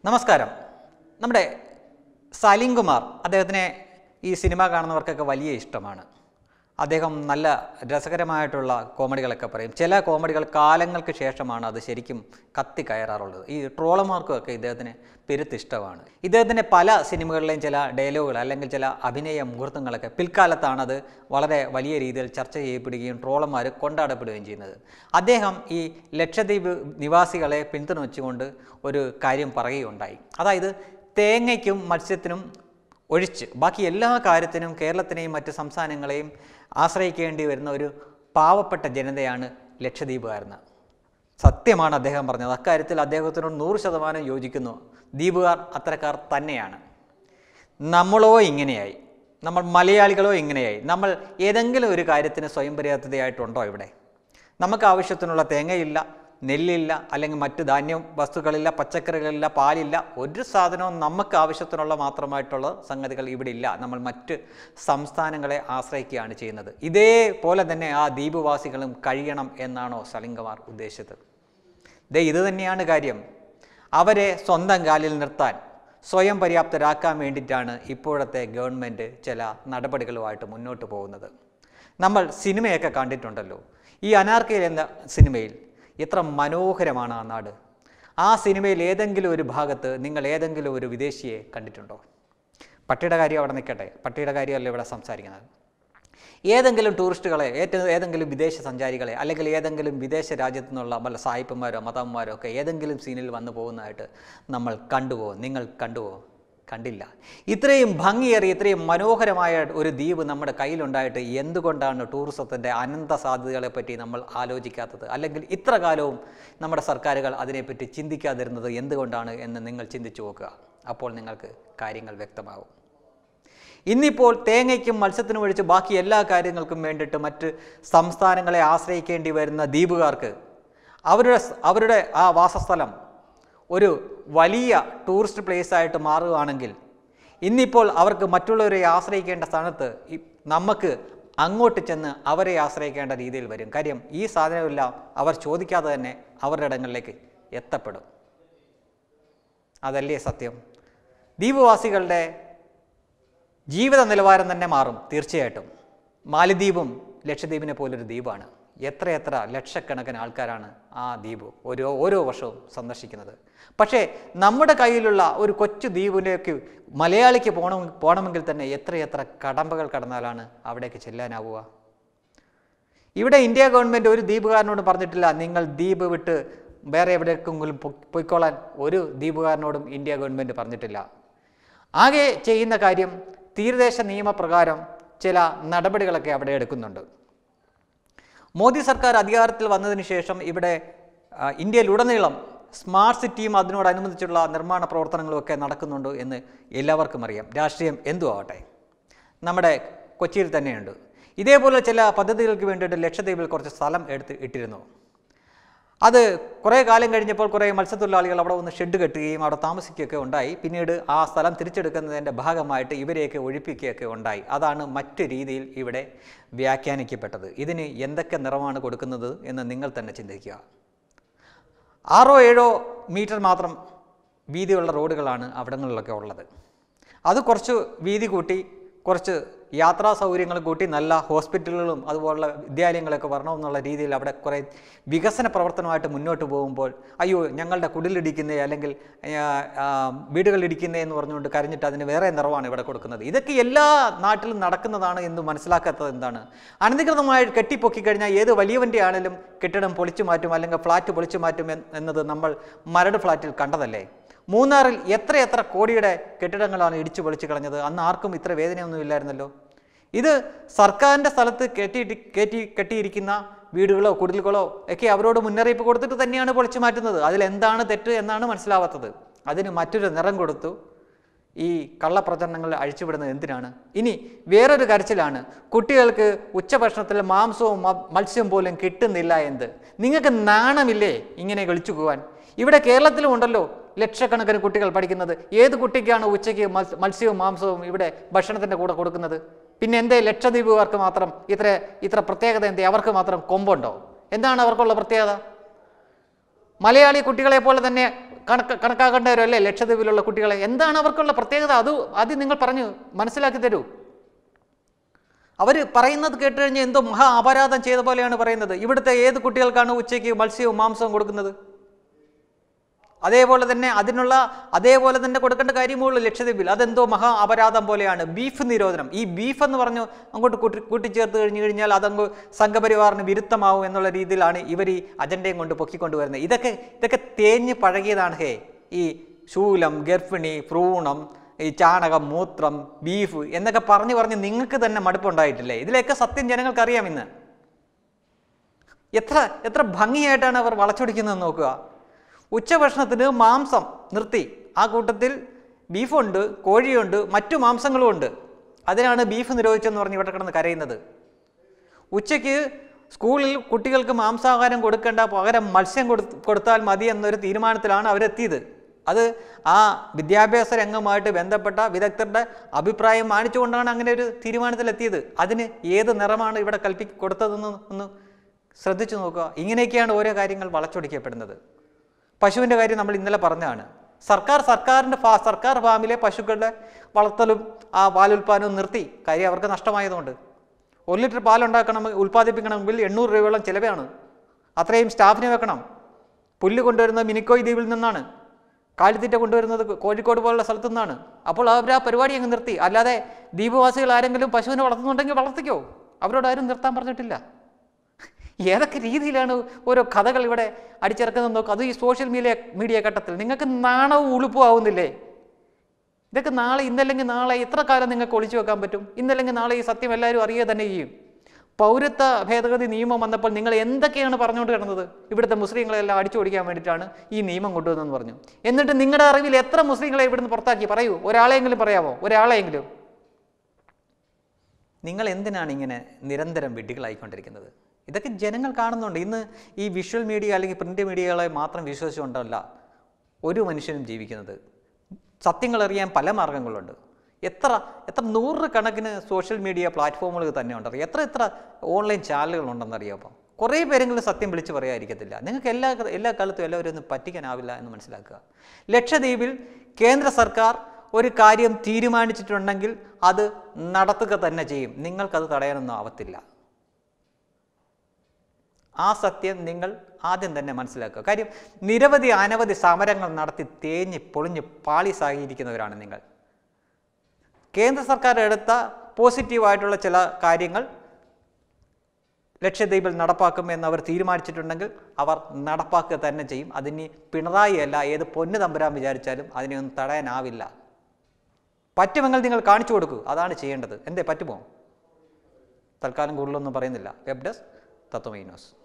നമസ്കാരം നമ്മുടെ സലീം കുമാർ അദ്ദേഹത്തിനെ ഈ സിനിമ കാണുന്നവർക്കൊക്കെ വലിയ ഇഷ്ടമാണ് അദ്ദേഹം നല്ല രസകരമായിട്ടുള്ള കോമഡികളൊക്കെ പറയും ചില കോമഡികൾ കാലങ്ങൾക്ക് ശേഷമാണ് അത് ശരിക്കും കത്തി കയറാറുള്ളത് ഈ ട്രോളർമാർക്കും ഒക്കെ ഇദ്ദേഹത്തിന് പെരുത്തിഷ്ടമാണ് ഇദ്ദേഹത്തിൻ്റെ പല സിനിമകളിലെയും ചില ഡയലോഗുകൾ അല്ലെങ്കിൽ ചില അഭിനയ മുഹൂർത്തങ്ങളൊക്കെ പിൽക്കാലത്താണ് അത് വളരെ വലിയ രീതിയിൽ ചർച്ച ചെയ്യപ്പെടുകയും ട്രോളന്മാർ കൊണ്ടാടപ്പെടുകയും ചെയ്യുന്നത് അദ്ദേഹം ഈ ലക്ഷദ്വീപ് നിവാസികളെ പിന്തുണച്ചുകൊണ്ട് ഒരു കാര്യം പറയുകയുണ്ടായി അതായത് തേങ്ങയ്ക്കും മത്സ്യത്തിനും ഒഴിച്ച് ബാക്കി എല്ലാ കാര്യത്തിനും കേരളത്തിനെയും മറ്റ് സംസ്ഥാനങ്ങളെയും ആശ്രയിക്കേണ്ടി വരുന്ന ഒരു പാവപ്പെട്ട ജനതയാണ് ലക്ഷദ്വീപുകാരെന്ന് സത്യമാണ് അദ്ദേഹം പറഞ്ഞത് അക്കാര്യത്തിൽ അദ്ദേഹത്തിനോട് നൂറ് ശതമാനം യോജിക്കുന്നു ദ്വീപുകാർ അത്തരക്കാർ തന്നെയാണ് നമ്മളോ ഇങ്ങനെയായി നമ്മൾ മലയാളികളോ ഇങ്ങനെയായി നമ്മൾ ഏതെങ്കിലും ഒരു കാര്യത്തിന് സ്വയം പര്യാപ്തതയായിട്ടുണ്ടോ ഇവിടെ നമുക്ക് ആവശ്യത്തിനുള്ള തേങ്ങയില്ല നെല്ലില്ല അല്ലെങ്കിൽ മറ്റ് ധാന്യം വസ്തുക്കളില്ല പച്ചക്കറികളില്ല പാലില്ല ഒരു സാധനവും നമുക്ക് ആവശ്യത്തിനുള്ള മാത്രമായിട്ടുള്ള സംഗതികൾ ഇവിടെ ഇല്ല നമ്മൾ മറ്റ് സംസ്ഥാനങ്ങളെ ആശ്രയിക്കുകയാണ് ചെയ്യുന്നത് ഇതേപോലെ തന്നെ ആ ദ്വീപുവാസികളും കഴിയണം എന്നാണോ സലിംഗമാർ ഉദ്ദേശിച്ചത് ദേ ഇത് തന്നെയാണ് കാര്യം അവരെ സ്വന്തം കാലിൽ നിർത്താൻ സ്വയം പര്യാപ്തരാക്കാൻ വേണ്ടിയിട്ടാണ് ഇപ്പോഴത്തെ ഗവൺമെൻറ് ചില നടപടികളുമായിട്ട് മുന്നോട്ട് പോകുന്നത് നമ്മൾ സിനിമയൊക്കെ കണ്ടിട്ടുണ്ടല്ലോ ഈ അനാർക്കയിൽ എന്ന സിനിമയിൽ എത്ര മനോഹരമാണ് ആ നാട് ആ സിനിമയിൽ ഏതെങ്കിലും ഒരു ഭാഗത്ത് നിങ്ങൾ ഏതെങ്കിലും ഒരു വിദേശിയെ കണ്ടിട്ടുണ്ടോ പട്ടിയുടെ കാര്യം അവിടെ നിൽക്കട്ടെ പട്ടിയുടെ കാര്യമല്ല ഇവിടെ സംസാരിക്കുന്നത് ഏതെങ്കിലും ടൂറിസ്റ്റുകളെ ഏറ്റവും ഏതെങ്കിലും വിദേശ സഞ്ചാരികളെ അല്ലെങ്കിൽ ഏതെങ്കിലും വിദേശ രാജ്യത്തു നിന്നുള്ള വല്ല സായിപ്പന്മാരോ മതന്മാരോ ഒക്കെ ഏതെങ്കിലും സീനിൽ വന്നു പോകുന്നതായിട്ട് നമ്മൾ കണ്ടുപോകും നിങ്ങൾ കണ്ടുപോകും കണ്ടില്ല ഇത്രയും ഭംഗിയേറിയ ഇത്രയും മനോഹരമായ ഒരു ദ്വീപ് നമ്മുടെ കയ്യിലുണ്ടായിട്ട് എന്തുകൊണ്ടാണ് ടൂറിസത്തിൻ്റെ അനന്ത സാധ്യതകളെ പറ്റി നമ്മൾ ആലോചിക്കാത്തത് അല്ലെങ്കിൽ ഇത്ര കാലവും നമ്മുടെ സർക്കാരുകൾ അതിനെപ്പറ്റി ചിന്തിക്കാതിരുന്നത് എന്തുകൊണ്ടാണ് എന്ന് നിങ്ങൾ ചിന്തിച്ചു നോക്കുക അപ്പോൾ നിങ്ങൾക്ക് കാര്യങ്ങൾ വ്യക്തമാവും ഇന്നിപ്പോൾ തേങ്ങയ്ക്കും മത്സ്യത്തിനും ഒഴിച്ച് ബാക്കി എല്ലാ കാര്യങ്ങൾക്കും വേണ്ടിയിട്ട് മറ്റ് സംസ്ഥാനങ്ങളെ ആശ്രയിക്കേണ്ടി വരുന്ന ദ്വീപുകാർക്ക് അവരുടെ അവരുടെ ആ വാസസ്ഥലം ഒരു വലിയ ടൂറിസ്റ്റ് പ്ലേസ് ആയിട്ട് മാറുകയാണെങ്കിൽ ഇന്നിപ്പോൾ അവർക്ക് മറ്റുള്ളവരെ ആശ്രയിക്കേണ്ട സ്ഥാനത്ത് ഈ നമുക്ക് അങ്ങോട്ട് ചെന്ന് അവരെ ആശ്രയിക്കേണ്ട രീതിയിൽ വരും കാര്യം ഈ സാധനമെല്ലാം അവർ ചോദിക്കാതെ തന്നെ അവരുടെ ഇടങ്ങളിലേക്ക് എത്തപ്പെടും അതല്ലേ സത്യം ദ്വീപവാസികളുടെ ജീവിത നിലവാരം തന്നെ മാറും തീർച്ചയായിട്ടും മാലിദ്വീപും ലക്ഷദ്വീപിനെ പോലൊരു ദ്വീപാണ് എത്രയെത്ര ലക്ഷക്കണക്കിന് ആൾക്കാരാണ് ആ ദ്വീപ് ഓരോ ഓരോ വർഷവും സന്ദർശിക്കുന്നത് പക്ഷേ നമ്മുടെ കയ്യിലുള്ള ഒരു കൊച്ചു ദ്വീപിലേക്ക് മലയാളിക്ക് പോകണം പോകണമെങ്കിൽ തന്നെ എത്രയെത്ര കടമ്പകൾ കടന്നാലാണ് അവിടേക്ക് ചെല്ലാനാവുക ഇവിടെ ഇന്ത്യ ഗവൺമെൻറ് ഒരു ദ്വീപുകാരനോട് പറഞ്ഞിട്ടില്ല നിങ്ങൾ ദ്വീപ് വിട്ട് വേറെ എവിടേക്കെങ്കിലും പൊ- പൊയ്ക്കോളാൻ ഒരു ദ്വീപുകാരനോടും ഇന്ത്യ ഗവൺമെൻറ് പറഞ്ഞിട്ടില്ല ആകെ ചെയ്യുന്ന കാര്യം തീരദേശ നിയമപ്രകാരം ചില നടപടികളൊക്കെ അവിടെ എടുക്കുന്നുണ്ട് മോദി സർക്കാർ അധികാരത്തിൽ വന്നതിന് ശേഷം ഇവിടെ ആ, ഇന്ത്യയിലുടനീളം സ്മാർട്ട് സിറ്റിയും അതിനോടനുബന്ധിച്ചുള്ള നിർമ്മാണ പ്രവർത്തനങ്ങളും ഒക്കെ നടക്കുന്നുണ്ട് എന്ന് എല്ലാവർക്കും അറിയാം രാഷ്ട്രീയം എന്തു ആവട്ടെ നമ്മുടെ കൊച്ചിയിൽ തന്നെയുണ്ട് ഇതേപോലെ ചില പദ്ധതികൾക്ക് വേണ്ടിയിട്ട് ലക്ഷദ്വീപിൽ കുറച്ച് സ്ഥലം എടുത്ത് ഇട്ടിരുന്നു അത് കുറേ കാലം കഴിഞ്ഞപ്പോൾ കുറേ മത്സ്യത്തൊഴിലാളികൾ അവിടെ ഒന്ന് ഷെഡ് കെട്ടുകയും അവിടെ താമസിക്കുകയൊക്കെ ഉണ്ടായി പിന്നീട് ആ സ്ഥലം തിരിച്ചെടുക്കുന്നതിൻ്റെ ഭാഗമായിട്ട് ഇവരെയൊക്കെ ഒഴിപ്പിക്കുകയൊക്കെ ഉണ്ടായി അതാണ് മറ്റു രീതിയിൽ ഇവിടെ വ്യാഖ്യാനിക്കപ്പെട്ടത് ഇതിന് എന്തൊക്കെ നിറമാണ് കൊടുക്കുന്നത് എന്ന് നിങ്ങൾ തന്നെ ചിന്തിക്കുക ആറോ ഏഴോ മീറ്റർ മാത്രം വീതിയുള്ള റോഡുകളാണ് അവിടങ്ങളിലൊക്കെ ഉള്ളത് അത് കുറച്ച് വീതി കൂട്ടി കുറച്ച് യാത്രാ സൗകര്യങ്ങൾ കൂട്ടി നല്ല ഹോസ്പിറ്റലുകളും അതുപോലുള്ള വിദ്യാലയങ്ങളൊക്കെ വരണമെന്നുള്ള രീതിയിൽ അവിടെ കുറേ വികസന പ്രവർത്തനമായിട്ട് മുന്നോട്ട് പോകുമ്പോൾ അയ്യോ ഞങ്ങളുടെ കുടിലിടിക്കുന്നേ അല്ലെങ്കിൽ ആ, ആ, വീടുകളിടിക്കുന്നേ എന്ന് പറഞ്ഞുകൊണ്ട് കരഞ്ഞിട്ട് അതിന് വേറെ നിറവാണ് ഇവിടെ കൊടുക്കുന്നത് ഇതൊക്കെ എല്ലാ നാട്ടിലും നടക്കുന്നതാണ് എന്ന് മനസ്സിലാക്കാത്തത് എന്താണ് അനധികൃതമായി കെട്ടിപ്പൊക്കി കഴിഞ്ഞാൽ ഏത് വലിയവൻ്റെ ആണെങ്കിലും കെട്ടിടം പൊളിച്ചു മാറ്റും അല്ലെങ്കിൽ ഫ്ലാറ്റ് പൊളിച്ചു മാറ്റും എന്ന് എന്നത് നമ്മൾ മരട് ഫ്ലാറ്റിൽ കണ്ടതല്ലേ മൂന്നാറിൽ എത്ര എത്ര കോടിയുടെ കെട്ടിടങ്ങളാണ് ഇടിച്ചു പൊളിച്ചു കളഞ്ഞത് അന്ന് ആർക്കും ഇത്ര വേദനയൊന്നും ഇല്ലായിരുന്നല്ലോ ഇത് സർക്കാരിൻ്റെ സ്ഥലത്ത് കെട്ടി കയറ്റി കെട്ടിയിരിക്കുന്ന വീടുകളോ കുടിലുകളോ ഒക്കെ അവരോട് മുന്നറിയിപ്പ് കൊടുത്തിട്ട് തന്നെയാണ് പൊളിച്ചു മാറ്റുന്നത് അതിലെന്താണ് തെറ്റ് എന്നാണ് മനസ്സിലാവാത്തത് അതിന് മറ്റൊരു നിറം കൊടുത്തു ഈ കള്ളപ്രചരണങ്ങൾ അഴിച്ചുവിടുന്നത് എന്തിനാണ് ഇനി വേറൊരു കരച്ചിലാണ് കുട്ടികൾക്ക് ഉച്ചഭക്ഷണത്തിൽ മാംസവും മ- മത്സ്യവും പോലും കിട്ടുന്നില്ല എന്ത് നിങ്ങൾക്ക് നാണമില്ലേ ഇങ്ങനെ വിളിച്ചു പോകാൻ ഇവിടെ കേരളത്തിലും ഉണ്ടല്ലോ ലക്ഷക്കണക്കിന് കുട്ടികൾ പഠിക്കുന്നത് ഏത് കുട്ടിക്കാണ് ഉച്ചയ്ക്ക് മത്സ്യ- മത്സ്യവും മാംസവും ഇവിടെ ഭക്ഷണത്തിൻ്റെ കൂടെ കൊടുക്കുന്നത് പിന്നെ എന്തേ ലക്ഷദ്വീപുകാർക്ക് മാത്രം ഇത്ര ഇത്ര പ്രത്യേകത എന്തേ അവർക്ക് മാത്രം കൊമ്പുണ്ടോ എന്താണ് അവർക്കുള്ള പ്രത്യേകത മലയാളി കുട്ടികളെ പോലെ തന്നെ കണക്ക് കണക്കാക്കേണ്ടവരല്ലേ ലക്ഷദ്വീപിലുള്ള കുട്ടികളെ എന്താണ് അവർക്കുള്ള പ്രത്യേകത അത് ആദ്യം നിങ്ങൾ പറഞ്ഞു മനസ്സിലാക്കി തരൂ അവർ പറയുന്നത് കേട്ട് കഴിഞ്ഞാൽ എന്തോ മഹാ അപരാധം ചെയ്ത പോലെയാണ് പറയുന്നത് ഇവിടുത്തെ ഏത് കുട്ടികൾക്കാണ് ഉച്ചയ്ക്ക് മത്സ്യവും മാംസവും കൊടുക്കുന്നത് അതേപോലെ തന്നെ അതിനുള്ള അതേപോലെ തന്നെ കൊടുക്കേണ്ട കാര്യമുള്ളൂ ലക്ഷദ്വീപിൽ അതെന്തോ മഹാ അപരാധം പോലെയാണ് ബീഫ് നിരോധനം ഈ ബീഫ് എന്ന് പറഞ്ഞു അങ്ങോട്ട് കൂട്ടി കൂട്ടിച്ചേർത്ത് കഴിഞ്ഞു കഴിഞ്ഞാൽ അതങ്ങ് സംഘപരിവാറിന് വിരുദ്ധമാവും എന്നുള്ള രീതിയിലാണ് ഇവർ ഈ അജണ്ടയും കൊണ്ട് പൊക്കിക്കൊണ്ടുവരുന്നത് ഇതൊക്കെ ഇതൊക്കെ തേഞ്ഞ് പഴകിയതാണ് ഹേ ഈ ശൂലം ഗർഭിണി ഭ്രൂണം ഈ ചാണകം മൂത്രം ബീഫ് എന്നൊക്കെ പറഞ്ഞു പറഞ്ഞ് നിങ്ങൾക്ക് തന്നെ മടുപ്പുണ്ടായിട്ടില്ലേ ഇതിലൊക്കെ സത്യം ജനങ്ങൾക്കറിയാം ഇന്ന് എത്ര എത്ര ഭംഗിയായിട്ടാണ് അവർ വളച്ചൊടിക്കുന്നത് നോക്കുക ഉച്ചഭക്ഷണത്തിന് മാംസം നിർത്തി ആ കൂട്ടത്തിൽ ബീഫുണ്ട് കോഴിയുണ്ട് മറ്റു മാംസങ്ങളും ഉണ്ട് അതിനാണ് ബീഫ് നിരോധിച്ചെന്ന് പറഞ്ഞ് ഇവിടെ കിടന്ന് കരയുന്നത് ഉച്ചയ്ക്ക് സ്കൂളിൽ കുട്ടികൾക്ക് മാംസാഹാരം കൊടുക്കേണ്ട പകരം മത്സ്യം കൊടു കൊടുത്താൽ മതി എന്നൊരു തീരുമാനത്തിലാണ് അവരെത്തിയത് അത് ആ വിദ്യാഭ്യാസ രംഗവുമായിട്ട് ബന്ധപ്പെട്ട വിദഗ്ധരുടെ അഭിപ്രായം മാനിച്ചുകൊണ്ടാണ് അങ്ങനെ ഒരു തീരുമാനത്തിലെത്തിയത് അതിന് ഏത് നിറമാണ് ഇവിടെ കൽപ്പി കൊടുത്തതെന്ന് ഒന്ന് ശ്രദ്ധിച്ചു നോക്കുക ഇങ്ങനെയൊക്കെയാണ് ഓരോ കാര്യങ്ങൾ വളച്ചൊടിക്കപ്പെടുന്നത് പശുവിൻ്റെ കാര്യം നമ്മൾ ഇന്നലെ പറഞ്ഞതാണ് സർക്കാർ സർക്കാരിൻ്റെ ഫാ സർക്കാർ ഫാമിലെ പശുക്കളുടെ വളർത്തലും ആ പാലുൽപ്പാദനവും നിർത്തി കാര്യം അവർക്ക് നഷ്ടമായതുകൊണ്ട് ഒരു ലിറ്റർ പാലുണ്ടാക്കണം ഉൽപ്പാദിപ്പിക്കണമെങ്കിൽ എണ്ണൂറ് രൂപയോളം ചിലവാണ് അത്രയും സ്റ്റാഫിനെ വെക്കണം പുല്ല് കൊണ്ടുവരുന്നത് മിനിക്കോയ് ദ്വീപിൽ നിന്നാണ് കാലിത്തീറ്റ കൊണ്ടുവരുന്നത് കോഴിക്കോട് പോലുള്ള സ്ഥലത്തു നിന്നാണ് അപ്പോൾ അവർ ആ പരിപാടി അങ്ങ് നിർത്തി അല്ലാതെ ദ്വീപവാസികൾ ആരെങ്കിലും പശുവിനെ വളർത്തുന്നുണ്ടെങ്കിൽ വളർത്തിക്കോ അവരോട് ആരും നിർത്താൻ പറഞ്ഞിട്ടില്ല ഏതൊക്കെ രീതിയിലാണ് ഓരോ കഥകൾ ഇവിടെ അടിച്ചിറക്കുന്നത് നോക്കുക അത് ഈ സോഷ്യൽ മീഡിയ മീഡിയ ഘട്ടത്തിൽ നിങ്ങൾക്ക് നാണവും ഉളുപ്പും ആവുന്നില്ലേ ഇതൊക്കെ നാളെ ഇന്നല്ലെങ്കിൽ നാളെ എത്ര കാലം നിങ്ങൾക്ക് ഒളിച്ചു വെക്കാൻ പറ്റും ഇന്നല്ലെങ്കിൽ നാളെ ഈ സത്യം എല്ലാവരും അറിയുക തന്നെ ചെയ്യും പൗരത്വ ഭേദഗതി നിയമം വന്നപ്പോൾ നിങ്ങൾ എന്തൊക്കെയാണ് പറഞ്ഞുകൊണ്ട് കിടന്നത് ഇവിടുത്തെ മുസ്ലിങ്ങളെല്ലാം അടിച്ചു ഓടിക്കാൻ വേണ്ടിയിട്ടാണ് ഈ നിയമം കൊണ്ടുവന്നതെന്ന് പറഞ്ഞു എന്നിട്ട് നിങ്ങളുടെ അറിവിൽ എത്ര മുസ്ലിങ്ങളെ ഇവിടുന്ന് പുറത്താക്കി പറയൂ ഒരാളെയെങ്കിലും പറയാമോ ഒരാളെയെങ്കിലും നിങ്ങൾ എന്തിനാണ് ഇങ്ങനെ നിരന്തരം വിഡ്ഢികളായിക്കൊണ്ടിരിക്കുന്നത് ഇതൊക്കെ ജനങ്ങൾ കാണുന്നുണ്ട് ഇന്ന് ഈ വിഷ്വൽ മീഡിയ അല്ലെങ്കിൽ പ്രിൻ്റ് മീഡിയകളെ മാത്രം വിശ്വസിച്ചുകൊണ്ടല്ല ഒരു മനുഷ്യനും ജീവിക്കുന്നത് സത്യങ്ങൾ അറിയാൻ പല മാർഗങ്ങളുണ്ട് എത്ര എത്ര നൂറുകണക്കിന് സോഷ്യൽ മീഡിയ പ്ലാറ്റ്ഫോമുകൾ തന്നെ ഉണ്ടറിയാം എത്ര എത്ര ഓൺലൈൻ ചാനലുകൾ ഉണ്ടെന്നറിയാമോ കുറേ പേരെങ്കിലും സത്യം വിളിച്ച് പറയാതിരിക്കത്തില്ല നിങ്ങൾക്ക് എല്ലാ എല്ലാ കാലത്തും എല്ലാവരും ഒന്നും പറ്റിക്കാനാവില്ല എന്ന് മനസ്സിലാക്കുക ലക്ഷദ്വീപിൽ കേന്ദ്ര സർക്കാർ ഒരു കാര്യം തീരുമാനിച്ചിട്ടുണ്ടെങ്കിൽ അത് നടത്തുക തന്നെ ചെയ്യും നിങ്ങൾക്കത് തടയാനൊന്നും ആവത്തില്ല ആ സത്യം നിങ്ങൾ ആദ്യം തന്നെ മനസ്സിലാക്കുക കാര്യം നിരവധി അനവധി സമരങ്ങൾ നടത്തി തേഞ്ഞ് പൊളിഞ്ഞ് പാളിസാകിയിരിക്കുന്നവരാണ് നിങ്ങൾ കേന്ദ്ര സർക്കാർ എടുത്ത പോസിറ്റീവായിട്ടുള്ള ചില കാര്യങ്ങൾ ലക്ഷദ്വീപിൽ നടപ്പാക്കും എന്ന് അവർ തീരുമാനിച്ചിട്ടുണ്ടെങ്കിൽ അവർ നടപ്പാക്കുക തന്നെ ചെയ്യും അതിന് പിണറായി അല്ല ഏത് പൊന്നു തമ്പുരാൻ വിചാരിച്ചാലും അതിനെയൊന്നും തടയാനാവില്ല പറ്റുമെങ്കിൽ നിങ്ങൾ കാണിച്ചു കൊടുക്കൂ അതാണ് ചെയ്യേണ്ടത് എന്തേ പറ്റുമോ തൽക്കാലം കൂടുതലൊന്നും പറയുന്നില്ല വെബ് ഡെസ്ക് തത്വമൈ ന്യൂസ്